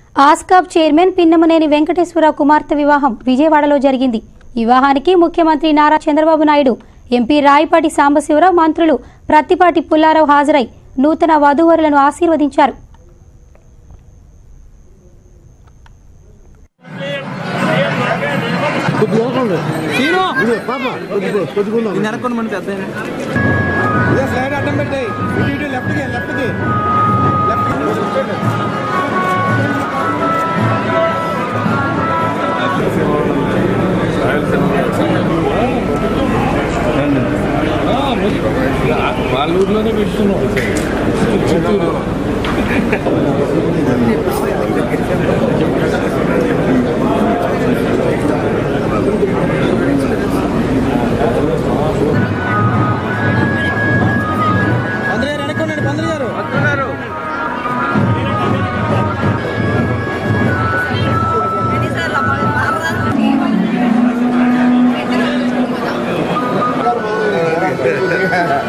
ఆస్కాబ్ chairman Pinnamaneni Venkateswararao కుమార్తె వివాహం విజయవాడలో జరిగింది ఈ వివాహానికి ముఖ్యమంత్రి నారా చంద్రబాబు నాయుడు ఎంపీ రాయపాటి సాంబశివరావు మంత్రులు ప్రత్తిపాటి పుల్లారావు హాజరై నూతన వధూవరులను ఆశీర్వదించారు వెనక్కొని మన పెద్ద ఇదే స్లైడ్ అడ్డం పెట్టాయి ఇటు ఇటు లెఫ్ట్కి లెఫ్ట్కి లెఫ్ట్కి వాళ్ళ ఊర్లోనే పెట్టుకున్నాం చిత్తూరు పంద్ర గారు వెనక్కోండి పంద్ర గారు Gracias.